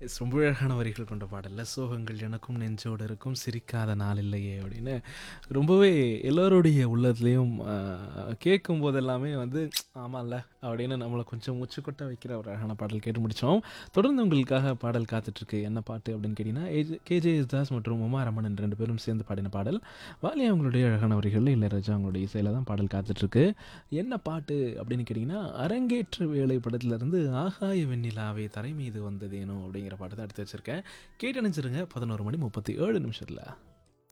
S ரொம்ப அழகான வரிகள் கொண்ட பாடல்ல சோகங்கள் எனக்கும் நெஞ்சோடு இருக்கும் சிரிக்காத நாள் இல்லையே அப்படின்னு ரொம்பவே எல்லோருடைய உள்ளத்துலேயும் கேட்கும் போதெல்லாமே வந்து ஆமாம்ல அப்படின்னு நம்மளை கொஞ்சம் மூச்சு கொட்ட வைக்கிற ஒரு அழகான பாடல் கேட்டு முடித்தோம் தொடர்ந்து உங்களுக்காக பாடல் காத்துட்ருக்கு என்ன பாட்டு அப்படின்னு கேட்டிங்கன்னா கேஜே தாஸ் மற்றும் உமா ரமணன் ரெண்டு பேரும் சேர்ந்து பாடின பாடல் வாலி அவங்களுடைய அழகான வரிகளில் இளையராஜா அவங்களுடைய இசையில் தான் பாடல் காத்துட்ருக்கு என்ன பாட்டு அப்படின்னு கேட்டிங்கன்னா அரங்கேற்ற வேலை படத்துலேருந்து ஆகாய வெண்ணிலாவே தரை மீது வந்ததேனோ அப்படிங்கிற பாட்டு தான் எடுத்து வச்சுருக்கேன் கேட்டு நினச்சிருங்க பதினோரு மணி முப்பத்தி ஏழு நிமிஷத்தில்